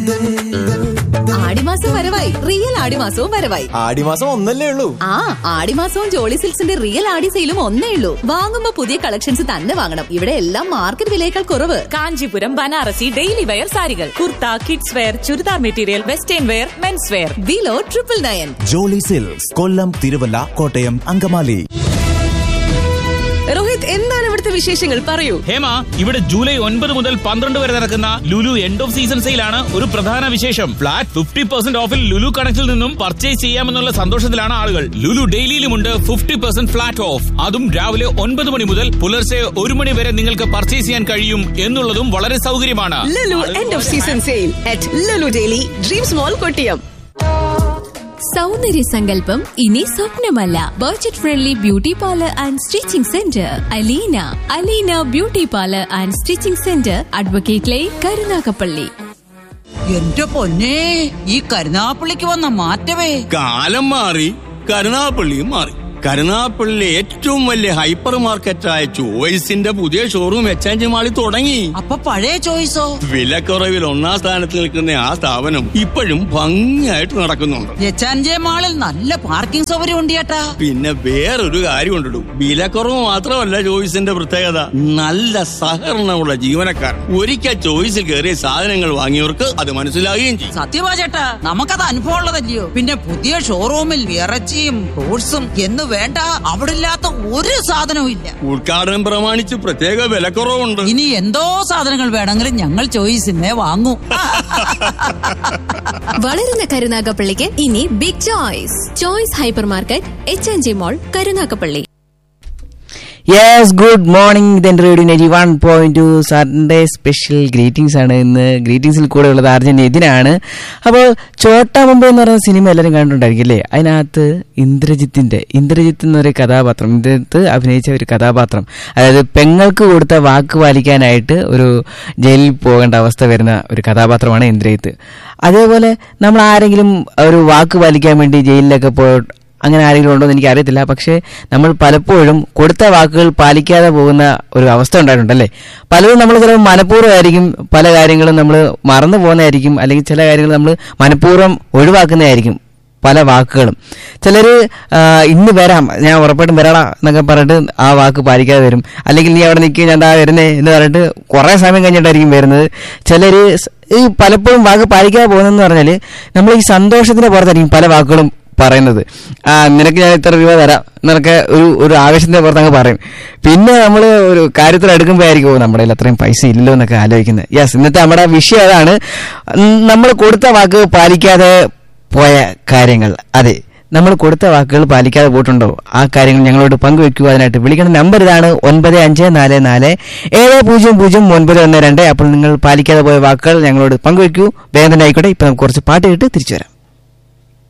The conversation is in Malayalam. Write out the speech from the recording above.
ആടിമാസം വരവായി റിയൽ ആടിമാസവും വരവായി ആടിമാസം ഒന്നല്ലേ ഉള്ളൂ ആ ആടിമാസവും ജോളി സിൽക്സിന്റെ റിയൽ ആടി സെയിലും ഒന്നേ ഉള്ളൂ വാങ്ങുമ്പോ പുതിയ കളക്ഷൻസ് തന്നെ വാങ്ങണം ഇവിടെ എല്ലാം മാർക്കറ്റ് വിലയേക്കാൾ കുറവ് കാഞ്ചീപുരം ബനാറസി ഡെയിലി വെയർ സാരികൾ kurta kids wear churidar material western wear men's wear below triple nine Jolly Silks Kollam Thiruvalla Kottayam Angamaly Rohit എന്താണ് ഇവിടുത്തെ വിശേഷങ്ങൾ പറയൂ ഹേമ ഇവിടെ ജൂലൈ ഒൻപത് മുതൽ പന്ത്രണ്ട് വരെ നടക്കുന്ന ലുലു എൻഡ് ഓഫ് സീസൺ സെയിലാണ് ഒരു പ്രധാന വിശേഷം ഫ്ലാറ്റ് ഫിഫ്റ്റി പെർസെന്റ് ഓഫിൽ ലുലു കണക്റ്റിൽ നിന്നും പർച്ചേസ് ചെയ്യാമെന്നുള്ള സന്തോഷത്തിലാണ് ആളുകൾ ലുലു ഡെയിലിയിലുമുണ്ട് ഫിഫ്റ്റി പെർസെന്റ് ഫ്ലാറ്റ് ഓഫ് അതും രാവിലെ ഒൻപത് മണി മുതൽ പുലർച്ചെ ഒരു മണി വരെ നിങ്ങൾക്ക് പർച്ചേസ് ചെയ്യാൻ കഴിയും എന്നുള്ളതും വളരെ സൗകര്യമാണ് Lulu end of season sale at Lulu daily dreams mall Kottiyam സൗന്ദര്യ സങ്കല്പം ഇനി സ്വപ്നമല്ല budget friendly beauty parlour and stitching centre Aleena Aleena beauty parlour and stitching centre advocate lane Karunagappally എന്റെ പൊന്നെ ഈ കരുനാപ്പള്ളിക്ക് വന്ന മാറ്റമേ കാലം മാറി കരുനാപ്പള്ളിയും മാറി കരുനാപ്പള്ളിയിലെ ഏറ്റവും വലിയ ഹൈപ്പർ മാർക്കറ്റായ ചോയ്സിന്റെ പുതിയ ഷോറൂം എക്സ്ചേഞ്ച് മാളിൽ തുടങ്ങി അപ്പൊ പഴയ ചോയ്സോ വിലക്കുറവിൽ ഒന്നാം സ്ഥാനത്ത് നിൽക്കുന്ന ആ സ്ഥാപനം ഇപ്പോഴും ഭംഗിയായിട്ട് നടക്കുന്നുണ്ട് എച്ചാൻജെ മാളിൽ നല്ല പാർക്കിംഗ് സൗകര്യം ഉണ്ട് ചേട്ടാ പിന്നെ വേറൊരു കാര്യം ഉണ്ടിടും വിലക്കുറവ് മാത്രമല്ല ചോയ്സിന്റെ പ്രത്യേകത നല്ല സഹകരണമുള്ള ജീവനക്കാർ ഒരിക്കൽ ചോയ്സിൽ കയറിയ സാധനങ്ങൾ വാങ്ങിയവർക്ക് അത് മനസ്സിലാകുകയും ചെയ്യും സത്യമാ ചേട്ടാ നമുക്കത് അനുഭവം ഉള്ളതല്ലയോ പിന്നെ പുതിയ ഷോറൂമിൽ ഇറച്ചിയും ഫ്രൂട്ട്സും എന്ന് വേണ്ട അവിടെ ഇല്ലാത്ത ഒരു സാധനവും ഇല്ല ഉദ്ഘാടനം പ്രമാണിച്ച് പ്രത്യേക വിലക്കുറവുണ്ട് ഇനി എന്തോ സാധനങ്ങൾ വേണമെങ്കിലും ഞങ്ങൾ ചോയ്സിനെ വാങ്ങൂ വളരുന്ന കരുനാഗപ്പള്ളിക്ക് ഇനി big choice choice hyper market H N G mall Karunagappally yes good morning ഇതെന്റെ radio ninety one point two Sunday special greetings ആണ് ഇന്ന് ഗ്രീറ്റിംഗ്സിൽ കൂടെ ഉള്ളത് അർജന്റ് ഇതിനാണ് അപ്പോൾ ചോട്ട മുംബൈ എന്ന് പറയുന്ന സിനിമ എല്ലാവരും കണ്ടിട്ടുണ്ടായിരിക്കും അല്ലേ അതിനകത്ത് ഇന്ദ്രജിത്തിന്റെ ഇന്ദ്രജിത്ത് എന്നൊരു കഥാപാത്രം ഇന്ദ്രജിത്ത് അഭിനയിച്ച ഒരു കഥാപാത്രം അതായത് പെങ്ങൾക്ക് കൊടുത്ത വാക്ക് പാലിക്കാനായിട്ട് ഒരു ജയിലിൽ പോകേണ്ട അവസ്ഥ വരുന്ന ഒരു കഥാപാത്രമാണ് ഇന്ദ്രജിത്ത് അതേപോലെ നമ്മൾ ആരെങ്കിലും ഒരു വാക്ക് പാലിക്കാൻ വേണ്ടി ജയിലിലൊക്കെ പോയി അങ്ങനെ ആരെങ്കിലും ഉണ്ടോ എന്ന് എനിക്ക് അറിയത്തില്ല പക്ഷേ നമ്മൾ പലപ്പോഴും കൊടുത്ത വാക്കുകൾ പാലിക്കാതെ പോകുന്ന ഒരു അവസ്ഥ ഉണ്ടായിട്ടുണ്ടല്ലേ പലതും നമ്മൾ ചിലപ്പോൾ മനഃപൂർവ്വമായിരിക്കും പല കാര്യങ്ങളും നമ്മൾ മറന്നു പോകുന്നതായിരിക്കും അല്ലെങ്കിൽ ചില കാര്യങ്ങൾ നമ്മൾ മനഃപൂർവ്വം ഒഴിവാക്കുന്നതായിരിക്കും പല വാക്കുകളും ചിലർ ഇന്ന് വരാം ഞാൻ ഉറപ്പായിട്ടും വരാടാ എന്നൊക്കെ പറഞ്ഞിട്ട് ആ വാക്ക് പാലിക്കാതെ വരും അല്ലെങ്കിൽ നീ അവിടെ നിൽക്കുക ഞാൻ ദാ വരുന്നേ എന്ന് പറഞ്ഞിട്ട് കുറേ സമയം കഴിഞ്ഞിട്ടായിരിക്കും വരുന്നത് ചിലർ ഈ പലപ്പോഴും വാക്ക് പാലിക്കാതെ പോകുന്നതെന്ന് പറഞ്ഞാൽ നമ്മൾ ഈ സന്തോഷത്തിന്റെ പുറത്തായിരിക്കും പല വാക്കുകളും പറയുന്നത് ആ നിനക്ക് ഞാൻ ഇത്ര രൂപ തരാം എന്നൊക്കെ ഒരു ഒരു ആവേശത്തിന്റെ പുറത്ത് അങ്ങ് പറയും പിന്നെ നമ്മൾ ഒരു കാര്യത്തിൽ എടുക്കുമ്പോഴായിരിക്കും ഓ നമ്മുടെ കയ്യിൽ അത്രയും പൈസ ഇല്ലല്ലോ എന്നൊക്കെ ആലോചിക്കുന്നത് യെസ് ഇന്നത്തെ നമ്മുടെ വിഷയം അതാണ് നമ്മൾ കൊടുത്ത വാക്ക് പാലിക്കാതെ പോയ കാര്യങ്ങൾ അതെ നമ്മൾ കൊടുത്ത വാക്കുകൾ പാലിക്കാതെ പോയിട്ടുണ്ടോ ആ കാര്യങ്ങൾ ഞങ്ങളോട് പങ്കുവെക്കുക അതിനായിട്ട് വിളിക്കുന്ന നമ്പർ ഇതാണ് ഒൻപത് അഞ്ച് നാല് നാല് ഏഴ് പൂജ്യം പൂജ്യം ഒൻപത് ഒന്ന് രണ്ട് അപ്പോൾ നിങ്ങൾ പാലിക്കാതെ പോയ വാക്കുകൾ ഞങ്ങളോട് പങ്കുവെക്കൂ വേഗം തന്നെ ആയിക്കോട്ടെ ഇപ്പൊ നമുക്ക് കുറച്ച് പാട്ട് കേട്ട് തിരിച്ചു വരാം